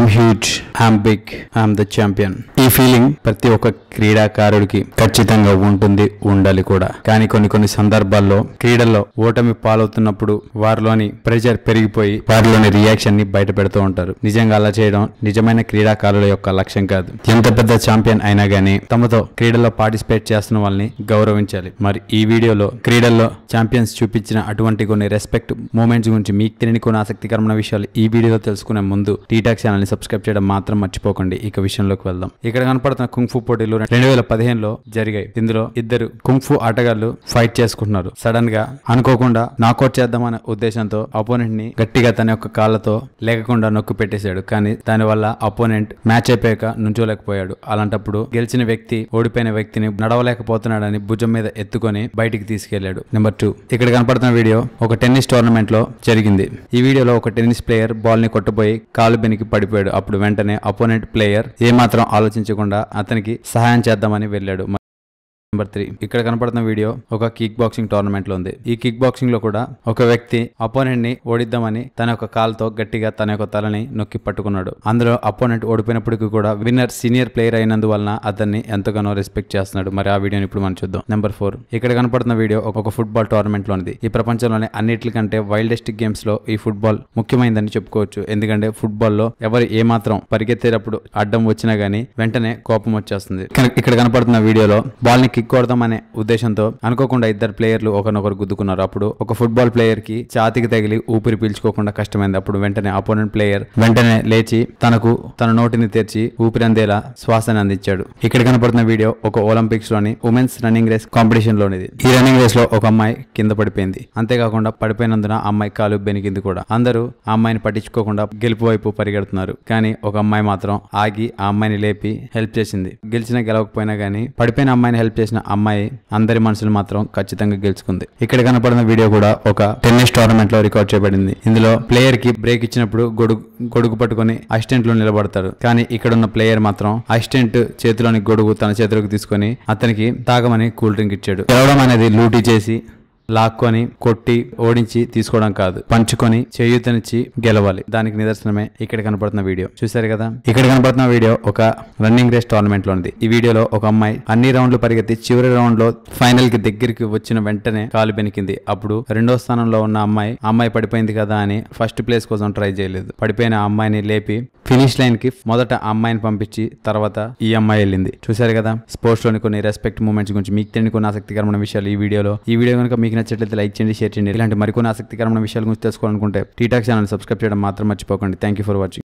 I'm huge I'm big I'm the champion ఈ feeling ప్రతి ఒక్క క్రీడాకారుడికి ఖచ్చితంగా ఉంటుంది ఉండాలి కూడా కానీ కొన్ని కొన్ని సందర్భాల్లో క్రీడల్లో ఓటమి పాలవుతున్నప్పుడు వారిలోని ప్రెషర్ పెరిగిపోయి వారిలోని రియాక్షన్ ని బయట పెడుతూ ఉంటారు నిజంగా అలా చేయడం నిజమైన క్రీడాకారుల యొక్క లక్ష్యం కాదు ఎంత పెద్ద ఛాంపియన్ అయినా గానీ తమతో క్రీడల్లో పార్టిసిపేట్ చేస్తున్న వాళ్ళని గౌరవించాలి మరి ఈ వీడియోలో క్రీడల్లో ఛాంపియన్స్ చూపించిన అటువంటి కొన్ని రెస్పెక్ట్ మూమెంట్స్ గురించి మీకు తెలియని కొన్ని ఆసక్తికరమైన విషయాలు ఈ వీడియోలో తెలుసుకునే ముందు టీటాక్ ఛానల్ ని సబ్స్క్రైబ్ చేయడం మాత్రం మర్చిపోకండి ఇక విషయంలోకి వెళ్దాం ఇక్కడ కనపడుతున్న కుంఫు పోటీలు రెండు వేల పదిహేనులో జరిగాయి ఇందులో ఇద్దరు కుంఫు ఆటగాళ్లు ఫైట్ చేసుకుంటున్నారు సడన్ గా అనుకోకుండా నాకౌట్ చేద్దామనే ఉద్దేశంతో అపోనెంట్ ని గట్టిగా తన యొక్క కాళ్ళతో లేకుండా నొక్కి పెట్టేశాడు కానీ దానివల్ల అపోనెంట్ మ్యాచ్ అయిపోయాక నుంచోలేకపోయాడు అలాంటప్పుడు గెలిచిన వ్యక్తి ఓడిపోయిన వ్యక్తిని నడవలేకపోతున్నాడని భుజం మీద ఎత్తుకొని బయటికి తీసుకెళ్లాడు నెంబర్ టూ ఇక్కడ కనపడుతున్న వీడియో ఒక టెన్నిస్ టోర్నమెంట్ లో జరిగింది ఈ వీడియోలో ఒక టెన్నిస్ ప్లేయర్ బాల్ ని కొట్టబోయి కాలు బెనికి పడిపోయాడు అప్పుడు వెంటనే అపోనెంట్ ప్లేయర్ ఏమాత్రం ఆలోచించకుండా అతనికి సహాయం చేద్దామని వెళ్ళాడు నెంబర్ త్రీ ఇక్కడ కనపడుతున్న వీడియో ఒక కిక్ బాక్సింగ్ టోర్నమెంట్ లో ఉంది ఈ కిక్ బాక్సింగ్ లో కూడా ఒక వ్యక్తి అపోనెంట్ ని ఓడిద్దామని తన యొక్క కాల్తో గట్టిగా తన యొక్క తలని నొక్కి పట్టుకున్నాడు అందులో అపోనెంట్ ఓడిపోయినప్పటికీ కూడా విన్నర్ సీనియర్ ప్లేయర్ అయినందువలన అతన్ని ఎంతగానో రెస్పెక్ట్ చేస్తున్నాడు మరి ఆ వీడియోని ఇప్పుడు మనం చూద్దాం నెంబర్ ఫోర్ ఇక్కడ కనపడుతున్న వీడియో ఒక ఫుట్బాల్ టోర్నమెంట్ లోనిది ఈ ప్రపంచంలోనే అన్నిటికంటే వైల్డెస్ట్ గేమ్స్ లో ఈ ఫుట్బాల్ ముఖ్యమైనదని చెప్పుకోవచ్చు ఎందుకంటే ఫుట్బాల్ లో ఎవరు ఏమాత్రం పరిగెత్తేటప్పుడు అడ్డం వచ్చినా గానీ వెంటనే కోపం వచ్చేస్తుంది ఇక్కడ- ఇక్కడ కనపడుతున్న వీడియోలో బాల్ ని కిక్ కొడదాం అనే ఉద్దేశంతో అనుకోకుండా ఇద్దరు ప్లేయర్లు ఒకరినొకరు గుద్దుకున్నారు అప్పుడు ఒక ఫుట్బాల్ ప్లేయర్ కి ఛాతికి తగిలి ఊపిరి పీల్చుకోకుండా కష్టమైంది అప్పుడు వెంటనే అపోనెంట్ ప్లేయర్ వెంటనే లేచి తనకు తన నోటిని తెరిచి ఊపిరి అందేలా శ్వాసని అందించాడు ఇక్కడ కనపడుతున్న వీడియో ఒక ఒలింపిక్స్ లోని ఉమెన్స్ రన్నింగ్ రేస్ కాంపిటీషన్ లోనిది ఈ రన్నింగ్ రేస్ లో ఒక అమ్మాయి కింద పడిపోయింది అంతేకాకుండా పడిపోయినందున ఆ అమ్మాయి కాలు బెనికింది కూడా అందరూ ఆ అమ్మాయిని పట్టించుకోకుండా గెలుపు వైపు పరిగెడుతున్నారు కానీ ఒక అమ్మాయి మాత్రం ఆగి ఆ అమ్మాయిని లేపి హెల్ప్ చేసింది గెలిచినా గెలవకపోయినా గానీ పడిపోయిన అమ్మాయిని హెల్ప్ చేసిన అమ్మాయి అందరి మనసులు మాత్రం ఖచ్చితంగా గెలుచుకుంది ఇక్కడ కనపడిన వీడియో కూడా ఒక టెన్నిస్ టోర్నమెంట్ లో రికార్డ్ చేయబడింది ఇందులో ప్లేయర్ కి బ్రేక్ ఇచ్చినప్పుడు గొడుగు గొడుగు పట్టుకొని అసిస్టెంట్ లో నిలబడతాడు కానీ ఇక్కడ ఉన్న ప్లేయర్ మాత్రం అసిస్టెంట్ చేతిలోని గొడుగు తన చేతిలోకి తీసుకొని అతనికి తాగమని కూల్ డ్రింక్ ఇచ్చాడు గెలవడం అనేది లూటీ చేసి లాక్కొని కొట్టి ఓడించి తీసుకోవడం కాదు పంచుకొని చేయూతనిచ్చి గెలవాలి దానికి నిదర్శనమే ఇక్కడ కనపడుతున్న వీడియో చూశారు కదా ఇక్కడ కనపడుతున్న వీడియో ఒక రన్నింగ్ రేస్ టోర్నమెంట్ లో ఉంది ఈ వీడియోలో ఒక అమ్మాయి అన్ని రౌండ్లు పరిగెత్తి చివరి రౌండ్ లో ఫైనల్ కి దగ్గరికి వచ్చిన వెంటనే కాలు బెనికింది అప్పుడు రెండో స్థానంలో ఉన్న అమ్మాయి ఆ అమ్మాయి పడిపోయింది కదా అని ఫస్ట్ ప్లేస్ కోసం ట్రై చేయలేదు పడిపోయిన ఆ అమ్మాయిని లేపి ఫినిష్ లైన్ కి మొదట ఆ అమ్మాయిని పంపించి తర్వాత ఈ అమ్మాయి వెళ్ళింది చూశారు కదా స్పోర్ట్స్ లోని కొన్ని రెస్పెక్ట్ మూమెంట్స్ గురించి మీకు తెలియని కొన్ని ఆసక్తికరమైన విషయాలు ఈ వీడియోలో ఈ వీడియో కనుక మీకు నచ్చట్లయితే లైక్ చేయండి షేర్ చేయండి ఇలాంటి మరికొన్ని ఆసక్తికరమైన విషయాల గురించి తెలుసుకోవాలనుకుంటే టీటాక్ ఛానల్ సబ్స్క్రైబ్ చేయడం మాత్రం మర్చిపోకండి థ్యాంక్ యూ ఫర్ వాచింగ్